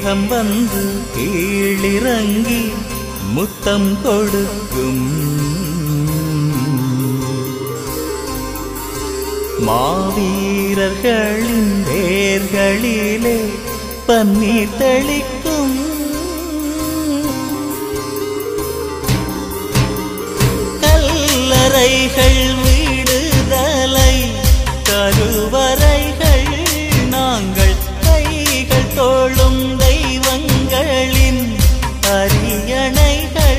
மேகம் வந்து கீழிறங்கி முத்தம் கொடுக்கும் மாவீரர்களின் வேர்களிலே பன்னீர் தெளிக்கும் கல்லறைகள் வீடுதலை கருவறைகள் நாங்கள் கைகள் தோளும் தெய்வங்களின் அரியணைகள்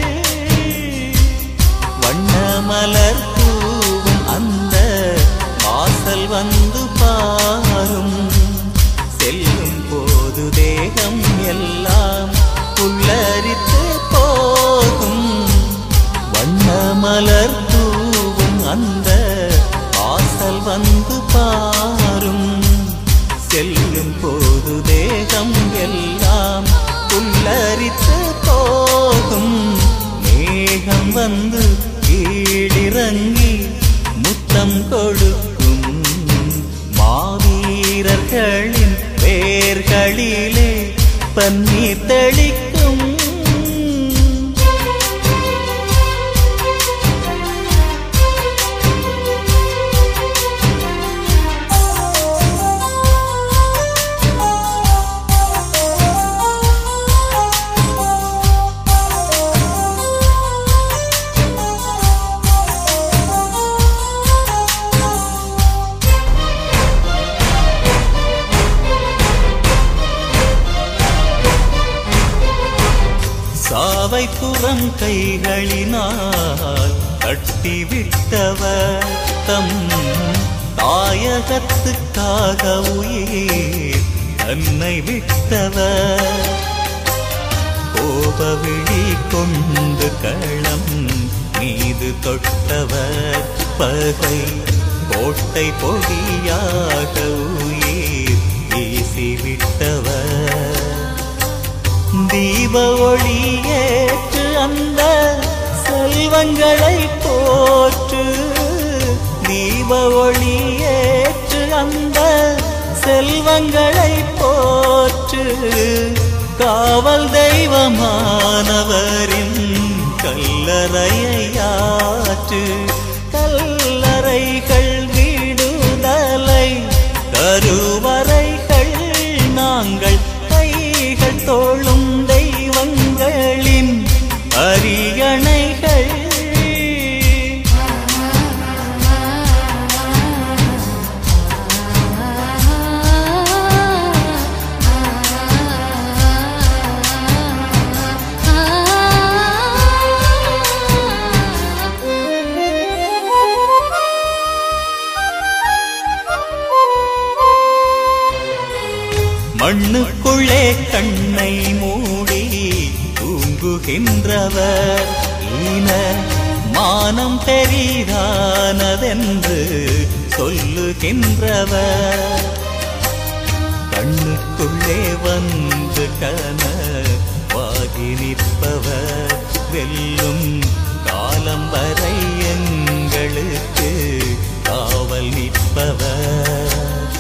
வண்ண மலர் தூவும் அந்த வாசல் வந்து பாரும் செல்லும் போது தேகம் எல்லாம் புல்லரித்து போகும் வண்ண மலர் தூவும் அந்த வாசல் வந்து பாரும் செல்லும் போது தேகம் எல்லாம் புல்லரித்து போகும் மேகம் வந்து கீழிறங்கி முத்தம் கொடுக்கும் மாவீரர்களின் வேர்களிலே பன்னீர் தெளிக்கும் சாவை புறம் கைகளினால் கட்டிவிட்டவர் தம் தாயகத்துக்காக உயிர் தன்னை விட்டவர் கோபவிழி கொண்டு களம் மீது தொட்டவர் பகை கோட்டை பொடியாக உயிர் வீசிவிட்டவர் தீப ஒளியேற்று அந்த செல்வங்களை போற்று தீப ஒளியேற்று அந்த செல்வங்களை போற்று காவல் தெய்வமானவரின் கல்லறையாற்று கல்லறைகள் வீடுதலை கருவறைகள் நாங்கள் கைகள் தோளும் தெய்வங்களின் அரியணைகள் மண்ணுக்குள்ளே கண்ணை மூடி தூங்குகின்றவர் ஈன மானம் பெரிதானதென்று சொல்லுகின்றவர் கண்ணுக்குள்ளே வந்து கனவாகி நிற்பவர் வெல்லும் காலம் வரை எங்களுக்கு காவல் நிற்பவர்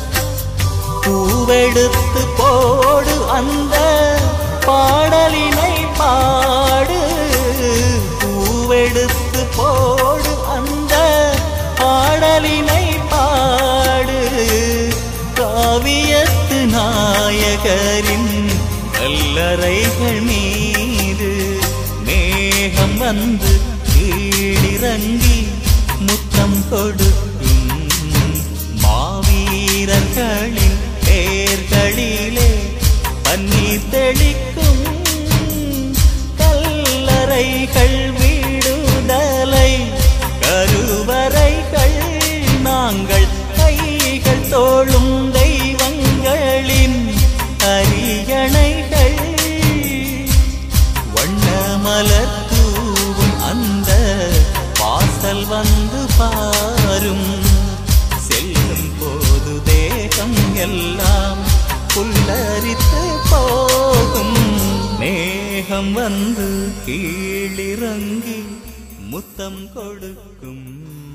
பூவெடுத்து போடு அந்த பாடலினை பாடு பூவெடுத்து போடு அந்த பாடலினை பாடு காவியத்து நாயகரின் கல்லறைகள் மீது மேகம் வந்து கீழிறங்கி முத்தம் கொடுக்கும் மாவீரர்களின் பேர்களிலே பன்னீர் தெளிக்கும் கல்லறைகள் வீடுதலை கருவறைகள் நாங்கள் கைகள் தோளும் தெய்வங்களின் அரியணைகள் வண்ண மலர் தூவும் அந்த வாசல் வந்து பாரும் செல்லும் போது தேகம் எல்லாம் புல்லரித்து போகும் மேகம் வந்து கீழிறங்கி முத்தம் கொடுக்கும்